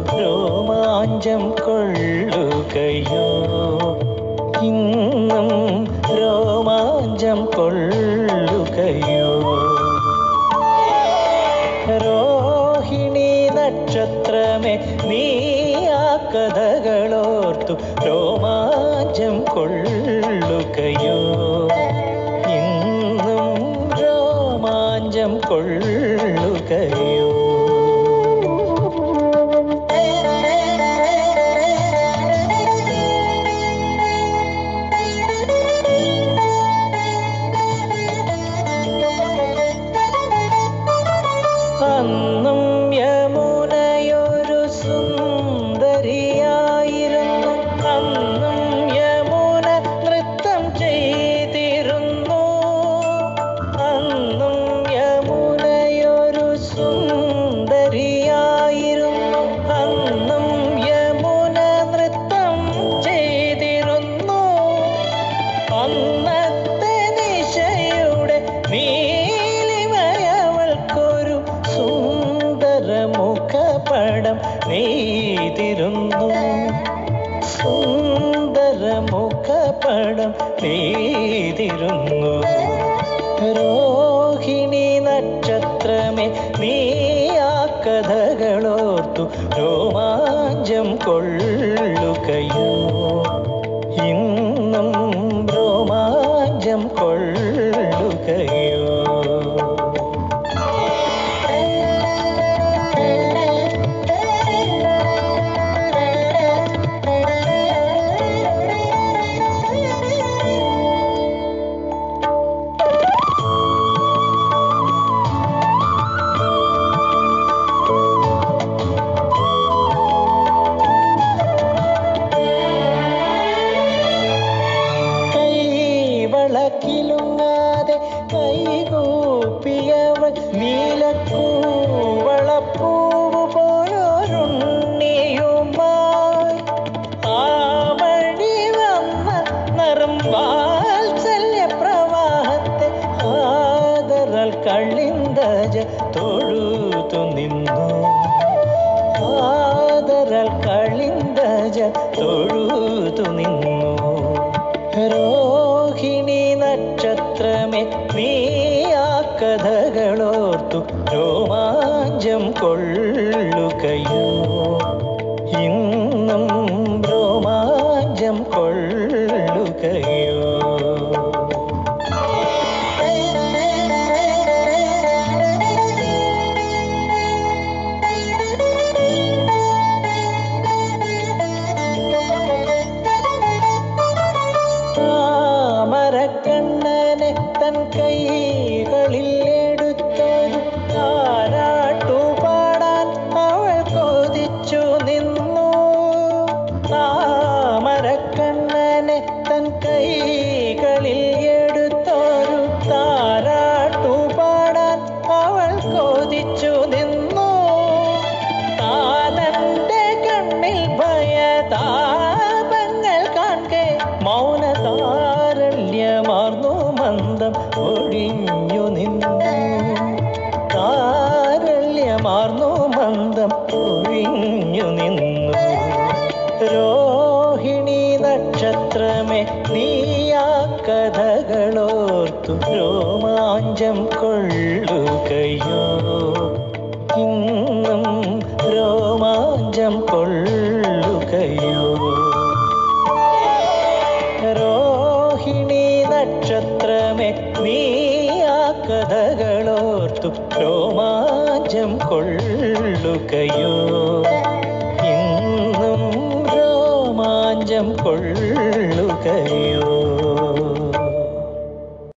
രോമാഞ്ചം കൊള്ളുകയോ ഇന്നും രോമാഞ്ചം കൊള്ളുകയോ രോഹിണി നക്ഷത്രമേ നീ ആ കഥകളോർത്തു രോമാഞ്ചം കൊള്ളുകയോ ഇന്നും രോമാഞ്ചം കൊള്ളുകയോ അന്നും യമുനയൊരു സുന്ദരിയായിരുന്നു അന്നും യമുന നൃത്തം ചെയ്തിരുന്നു അന്നും യമുനയൊരു സുന്ദരിയായിരുന്നു അന്നും യമുന നൃത്തം ചെയ്തിരുന്നു അന്നത്തെ നിശയുടെ നീലിമയവൾക്കൊരു സുന്ദര മുഖപടം നെയ്തിരുന്നു സുന്ദര മുഖപടം നെയ്തിരുന്നു രോഹിണി നക്ഷത്രമേ നീ ആ കഥകളോർത്തു രോമാഞ്ചം കൊള്ളുകയോ ഇന്നും രോമാഞ്ചം കൊള്ളുകയോ കൈവളക്കിലുങ്ങാതെ കൈകൂപ്പിയവൾ നീലക്കൂവളപ്പൂവ് പോയൊരുണ്ണിയുമായി ആ വഴി വന്ന നറും വാത്സല്യ പ്രവാഹത്തെ ആദരൽ കള്ളിന്തജ തൊഴുതു നിന്നു ആദരൽ കളിന്തജ തൊഴുതു നിന്നു രോഹിണി നക്ഷത്രമേ നീ ആ കഥകളോർത്തു രോമാഞ്ചം കൊള്ളുകയോ ഇന്നും രോമാഞ്ചം കൊള്ളുകയോ താമരക്കണ്ണനെ തൻ കൈകളിൽ എടുത്തൊരു താരാട്ടു പാടാൻ അവൾ കൊതിച്ചു നിന്നു താമരക്കണ്ണനെ തൻ കൈകളിൽ എടുത്തൊരു താരാട്ടു പാടാൻ അവൾ കൊതിച്ചു നിന്നു താതന്റെ കണ്ണിൽ ഭയതാപങ്ങൾ കാൺകെ മൗനതാരല്യമാർന്നു മന്ദം ഒഴിഞ്ഞു നിന്നു താരല്യമാർന്നു മന്ദം ഒഴിഞ്ഞു നിന്നു രോഹിണി നക്ഷത്രമേ നീ ആ കഥകളോർത്തു രോമാഞ്ചം കൊള്ളുകയോ ഇന്നും രോമാഞ്ചം കൊള്ളുകയോ രോഹിണി നക്ഷത്രമേ നീ ആ കഥകളോർത്തു രോമാഞ്ചം കൊള്ളുകയോ ഇന്നും രോമാഞ്ചം കൊള്ളുകയോ